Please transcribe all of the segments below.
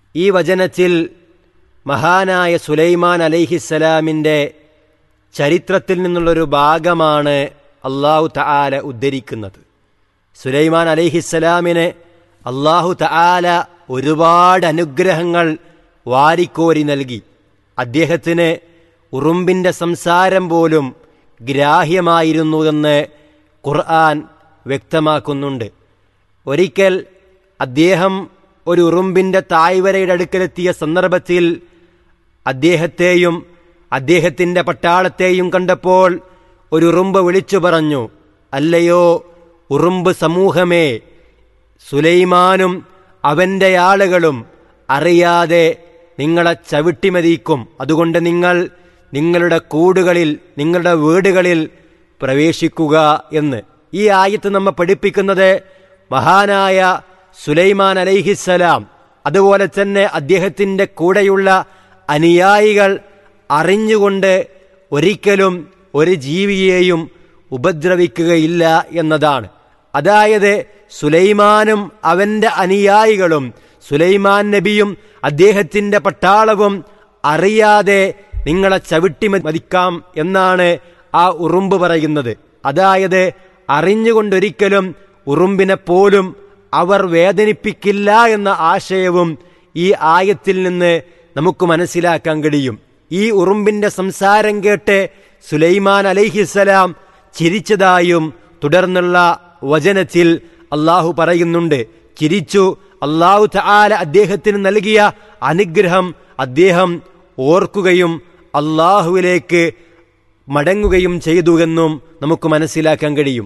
ഈ വചനത്തിൽ മഹാനായ സുലൈമാൻ അലൈഹിസ്സലാമിൻ്റെ ചരിത്രത്തിൽ നിന്നുള്ളൊരു ഭാഗമാണ് അള്ളാഹു തആല ഉദ്ധരിക്കുന്നത് സുലൈമാൻ അലൈഹിസ്സലാമിന് അള്ളാഹു തആല ഒരുപാട് അനുഗ്രഹങ്ങൾ വാരിക്കോരി നൽകി അദ്ദേഹത്തിന് ഉറുമ്പിൻ്റെ സംസാരം പോലും ഗ്രാഹ്യമായിരുന്നുവെന്ന് ഖുർആൻ വ്യക്തമാക്കുന്നുണ്ട് ഒരിക്കൽ അദ്ദേഹം ഒരു ഉറുമ്പിൻ്റെ തായ്വരയുടെ അടുക്കലെത്തിയ സന്ദർഭത്തിൽ അദ്ദേഹത്തെയും അദ്ദേഹത്തിൻ്റെ പട്ടാളത്തെയും കണ്ടപ്പോൾ ഒരു ഉറുമ്പ് വിളിച്ചു പറഞ്ഞു അല്ലയോ ഉറുമ്പ് സമൂഹമേ സുലൈമാനും അവൻ്റെ ആളുകളും അറിയാതെ നിങ്ങളെ ചവിട്ടിമതിക്കും അതുകൊണ്ട് നിങ്ങൾ നിങ്ങളുടെ കൂടുകളിൽ നിങ്ങളുടെ വീടുകളിൽ പ്രവേശിക്കുക എന്ന് ഈ ആയത്ത് നമ്മെ പഠിപ്പിക്കുന്നത് മഹാനായ സുലൈമാൻ അലൈഹിസ്സലാം അതുപോലെ തന്നെ അദ്ദേഹത്തിൻ്റെ കൂടെയുള്ള അനുയായികൾ അറിഞ്ഞുകൊണ്ട് ഒരിക്കലും ഒരു ജീവിയെയും ഉപദ്രവിക്കുകയില്ല എന്നതാണ് അതായത് സുലൈമാനും അവൻ്റെ അനുയായികളും സുലൈമാൻ നബിയും അദ്ദേഹത്തിൻ്റെ പട്ടാളവും അറിയാതെ നിങ്ങളെ ചവിട്ടി മതിക്കാം എന്നാണ് ആ ഉറുമ്പ് പറയുന്നത് അതായത് അറിഞ്ഞുകൊണ്ടൊരിക്കലും ഉറുമ്പിനെ പോലും അവർ വേദനിപ്പിക്കില്ല എന്ന ആശയവും ഈ ആയത്തിൽ നിന്ന് നമുക്ക് മനസ്സിലാക്കാൻ കഴിയും ഈ ഉറുമ്പിന്റെ സംസാരം കേട്ട് സുലൈമാൻ അലൈഹിസ്സലാം ചിരിച്ചതായും തുടർന്നുള്ള വചനത്തിൽ അള്ളാഹു പറയുന്നുണ്ട് ചിരിച്ചു അള്ളാഹു തആല അദ്ദേഹത്തിന് നൽകിയ അനുഗ്രഹം അദ്ദേഹം ഓർക്കുകയും അള്ളാഹുവിലേക്ക് മടങ്ങുകയും ചെയ്തുവെന്നും നമുക്ക് മനസ്സിലാക്കാൻ കഴിയും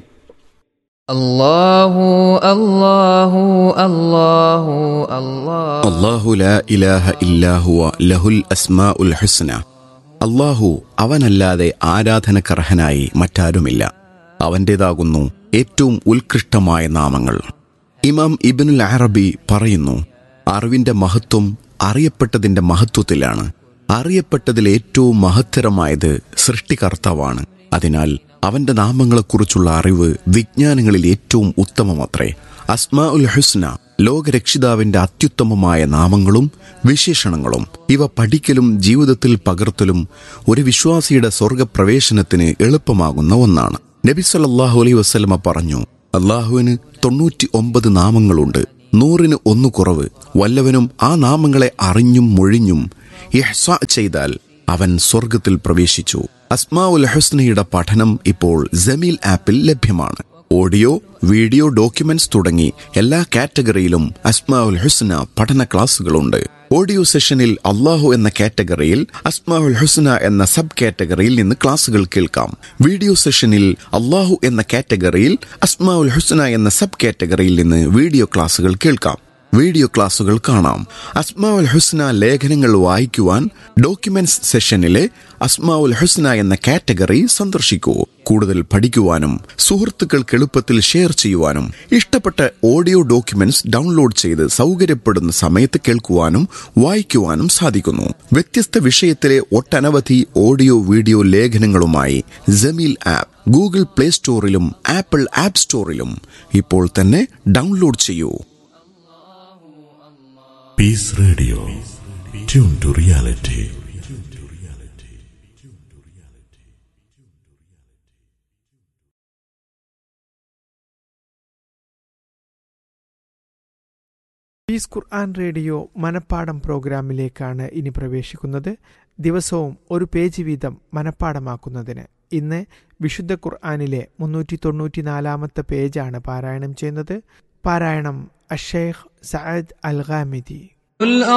അല്ലാഹു അല്ലാഹു അല്ലാഹു അല്ലാഹു അള്ളാഹു ലാ ഇലാഹ ഇല്ലാഹുവ ലഹുൽ അസ്മാ ഉൽ ഹുസ്ന അള്ളാഹു അവനല്ലാതെ ആരാധനക്കർഹനായി മറ്റാരുമില്ല അവൻ്റേതാകുന്നു ഏറ്റവും ഉത്കൃഷ്ടമായ നാമങ്ങൾ ഇമാം ഇബിനുൽ അറബി പറയുന്നു അറിവിന്റെ മഹത്വം അറിയപ്പെട്ടതിന്റെ മഹത്വത്തിലാണ് അറിയപ്പെട്ടതിൽ ഏറ്റവും മഹത്തരമായത് സൃഷ്ടികർത്താവാണ് അതിനാൽ അവന്റെ നാമങ്ങളെക്കുറിച്ചുള്ള അറിവ് വിജ്ഞാനങ്ങളിൽ ഏറ്റവും ഉത്തമമത്രേ അസ്മാ ഉൽ ഹുസ്ന ലോകരക്ഷിതാവിന്റെ അത്യുത്തമമായ നാമങ്ങളും വിശേഷണങ്ങളും ഇവ പഠിക്കലും ജീവിതത്തിൽ പകർത്തലും ഒരു വിശ്വാസിയുടെ സ്വർഗപ്രവേശനത്തിന് എളുപ്പമാകുന്ന ഒന്നാണ് നബി സല്ലല്ലാഹു അലൈഹി വസല്ലമ പറഞ്ഞു അള്ളാഹുവിന് തൊണ്ണൂറ്റി ഒമ്പത് നാമങ്ങളുണ്ട് നൂറിന് ഒന്ന് കുറവ് വല്ലവനും ആ നാമങ്ങളെ അറിഞ്ഞും മൊഴിഞ്ഞും ഇഹ്സ ചെയ്താൽ അവൻ സ്വർഗത്തിൽ പ്രവേശിച്ചു അസ്മാ ഉൽ ഹുസ്നയുടെ പഠനം ഇപ്പോൾ ജമീൽ ആപ്പിൽ ലഭ്യമാണ് ഓഡിയോ വീഡിയോ ഡോക്യുമെന്റ്സ് തുടങ്ങി എല്ലാ കാറ്റഗറിയിലും അസ്മാ ഉൽ ഹുസ്ന പഠന ക്ലാസുകളുണ്ട് ഓഡിയോ സെഷനിൽ അള്ളാഹു എന്ന കാറ്റഗറിയിൽ അസ്മാ ഉൽ ഹുസ്ന എന്ന സബ് കാറ്റഗറിയിൽ നിന്ന് ക്ലാസുകൾ കേൾക്കാം വീഡിയോ സെഷനിൽ അള്ളാഹു എന്ന കാറ്റഗറിയിൽ അസ്മാ ഉൽ ഹുസ്ന എന്ന സബ് കാറ്റഗറിയിൽ നിന്ന് വീഡിയോ ക്ലാസുകൾ കേൾക്കാം വീഡിയോ ക്ലാസുകൾ കാണാം അസ്മാഉൽ ഹുസ്ന ലേഖനങ്ങൾ വായിക്കുവാൻ ഡോക്യുമെന്റ്സ് സെഷനിലെ അസ്മാഉൽ ഹുസ്ന എന്ന കാറ്റഗറി സന്ദർശിക്കൂ കൂടുതൽ പഠിക്കുവാനും സുഹൃത്തുക്കൾക്ക് എളുപ്പത്തിൽ ഷെയർ ചെയ്യുവാനും ഇഷ്ടപ്പെട്ട ഓഡിയോ ഡോക്യുമെന്റ്സ് ഡൗൺലോഡ് ചെയ്ത് സൗകര്യപ്പെടുന്ന സമയത്ത് കേൾക്കുവാനും വായിക്കുവാനും സാധിക്കുന്നു വ്യത്യസ്ത വിഷയത്തിലെ ഒട്ടനവധി ഓഡിയോ വീഡിയോ ലേഖനങ്ങളുമായി ജമീൽ ആപ്പ് ഗൂഗിൾ പ്ലേ സ്റ്റോറിലും ആപ്പിൾ ആപ്പ് സ്റ്റോറിലും ഇപ്പോൾ തന്നെ ഡൗൺലോഡ് ചെയ്യൂ Peace Radio. Tune to reality. Peace Quran radio മനപ്പാടം പ്രോഗ്രാമിലേക്കാണ് ഇനി പ്രവേശിക്കുന്നത് ദിവസവും ഒരു പേജ് വീതം മനപ്പാടമാക്കുന്നതിന് ഇന്ന് വിശുദ്ധ ഖുർആാനിലെ മുന്നൂറ്റി തൊണ്ണൂറ്റിനാലാമത്തെ പേജാണ് പാരായണം ചെയ്യുന്നത് പാരായണം അഷേഖ് സഅദ് അൽ ഖാമിദി